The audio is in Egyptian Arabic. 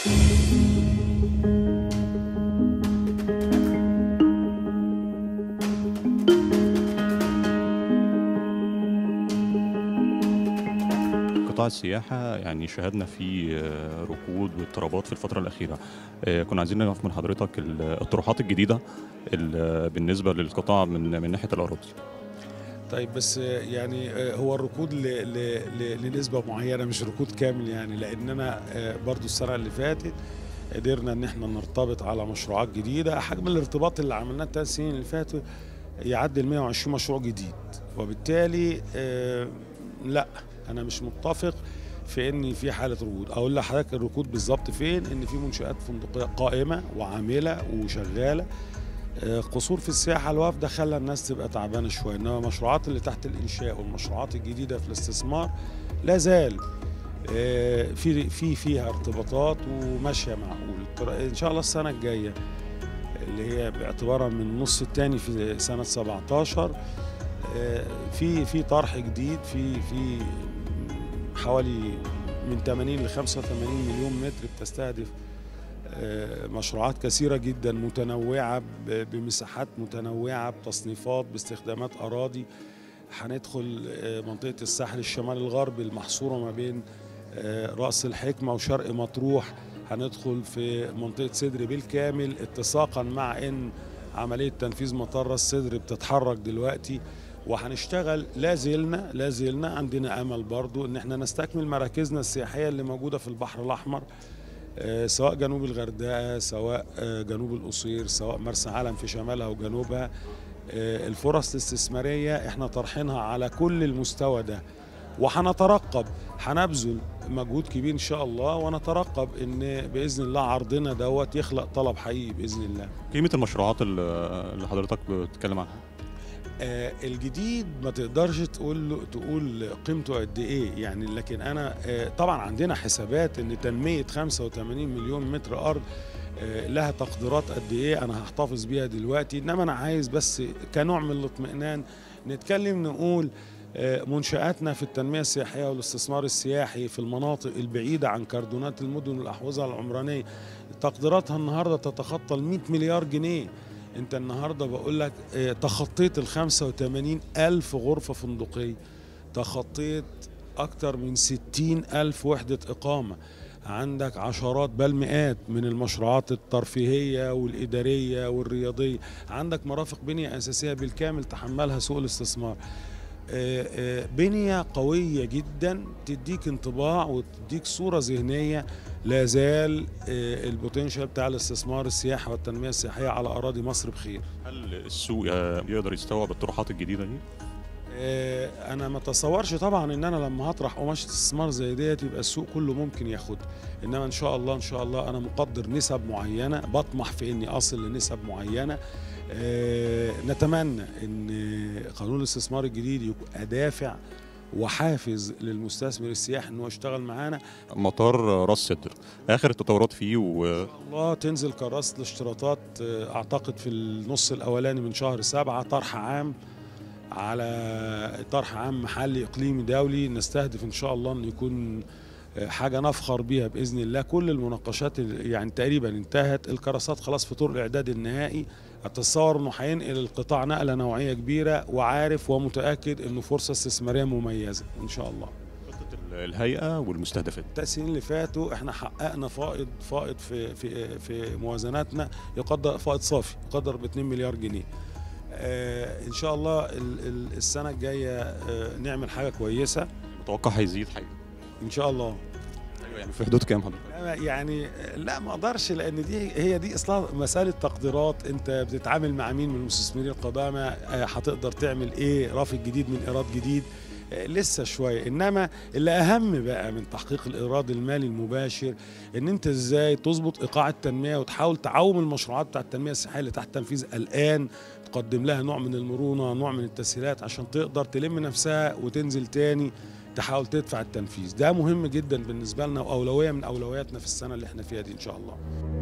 قطاع السياحة يعني شهدنا فيه آه، ركود واضطرابات في الفترة الأخيرة آه، كنا عايزين نعرف من حضرتك ال- الطروحات الجديدة ال- بالنسبة للقطاع من من ناحية الأراضي طيب بس يعني آه، هو الركود ل... ل... ل... لنسبة معينة مش ركود كامل يعني لأننا آه، برضو السنة اللي فاتت قدرنا إن احنا نرتبط على مشروعات جديدة حجم الارتباط اللي عملناه الثلاث سنين اللي فاتوا يعدي ال 120 مشروع جديد وبالتالي آه، لا أنا مش متفق في ان في حاله ركود اقول لحضرتك الركود بالظبط فين ان في منشات فندقيه قائمه وعامله وشغاله آه، قصور في السياحه الوافده خلى الناس تبقى تعبانه شويه انما المشروعات اللي تحت الانشاء والمشروعات الجديده في الاستثمار لا زال آه، في في فيها ارتباطات وماشيه معقول الطر- ان شاء الله السنه الجايه اللي هي باعتبارها من النص الثاني في سنه 17 آه، في في طرح جديد في في حوالي من 80 ل 85 مليون متر بتستهدف آه، مشروعات كثيرة جدا متنوعة ب- بمساحات متنوعة بتصنيفات باستخدامات أراضي هندخل آه، منطقة الساحل الشمالي الغربي المحصورة ما بين آه، رأس الحكمة وشرق مطروح هندخل في منطقة سدر بالكامل اتساقا مع ان عملية تنفيذ مطار راس سدر بتتحرك دلوقتي وهنشتغل لا زلنا لا زلنا عندنا امل برضو ان احنا نستكمل مراكزنا السياحيه اللي موجوده في البحر الاحمر آه، سواء جنوب الغردقه سواء آه، جنوب القصير سواء مرسى علم في شمالها وجنوبها آه، الفرص الاستثماريه احنا طرحينها على كل المستوى ده وهنترقب هنبذل مجهود كبير ان شاء الله ونترقب ان باذن الله عرضنا دوت يخلق طلب حقيقي باذن الله قيمة المشروعات ال- اللي حضرتك بتتكلم عنها آه، الجديد ما تقدرش تقول له تقول قيمته قد ايه يعني لكن انا آه، طبعا عندنا حسابات ان تنميه 85 مليون متر ارض آه، لها تقديرات قد ايه انا هحتفظ بيها دلوقتي انما انا عايز بس كنوع من الاطمئنان نتكلم نقول آه، منشآتنا في التنمية السياحية والاستثمار السياحي في المناطق البعيدة عن كردونات المدن والأحوزة العمرانية تقديراتها النهاردة تتخطى ال 100 مليار جنيه انت النهارده بقول لك اه، تخطيت ال 85 ألف غرفة فندقية تخطيت أكتر من 60 ألف وحدة إقامة عندك عشرات بل مئات من المشروعات الترفيهية والإدارية والرياضية عندك مرافق بنية أساسية بالكامل تحملها سوق الاستثمار آه، آه، بنية قوية جدا تديك انطباع وتديك صورة ذهنية لا زال آه، البوتنشال بتاع الاستثمار السياحي والتنمية السياحية على أراضي مصر بخير هل السوق آه، يقدر يستوعب الطروحات الجديدة دي؟ آه، انا ما اتصورش طبعا ان انا لما هطرح قماشه استثمار زي ديت يبقى السوق كله ممكن ياخدها انما ان شاء الله ان شاء الله انا مقدر نسب معينه بطمح في اني اصل لنسب معينه آه، نتمنى ان قانون الاستثمار الجديد يبقى دافع وحافز للمستثمر السياحي انه يشتغل معانا مطار راس سدر آخر التطورات فيه و الله تنزل كراسة الاشتراطات آه، اعتقد في النص الاولاني من شهر سبعة طرح عام على طرح عام محلي اقليمي دولي نستهدف ان شاء الله انه يكون آه، حاجه نفخر بيها باذن الله كل المناقشات ال- يعني تقريبا انتهت الكراسات خلاص في طور الاعداد النهائي اتصور انه هينقل القطاع نقله نوعيه كبيره وعارف ومتاكد انه فرصه استثماريه مميزه ان شاء الله خطة ال- الهيئة والمستهدفات الثلاث سنين اللي فاتوا احنا حققنا فائض فائض في في في موازناتنا يقدر فائض صافي يقدر ب 2 مليار جنيه. آه ان شاء الله ال- ال- السنه الجايه آه نعمل حاجه كويسه متوقع هيزيد حاجة ان شاء الله. أيوة يعني في حدود كام حضرتك؟ أنا يعني آه، لا ما اقدرش لان دي هي دي اصلا مساله تقديرات انت بتتعامل مع مين من المستثمرين القدامى آه، هتقدر تعمل ايه رافد جديد من ايراد جديد آه، لسه شويه انما اللي اهم بقى من تحقيق الايراد المالي المباشر ان انت ازاي تظبط ايقاع التنميه وتحاول تعوم المشروعات بتاع التنميه السياحيه اللي تحت تنفيذ الان تقدم لها نوع من المرونه نوع من التسهيلات عشان تقدر تلم نفسها وتنزل تاني تحاول تدفع التنفيذ ده مهم جدا بالنسبه لنا واولويه من اولوياتنا في السنه اللي احنا فيها دي ان شاء الله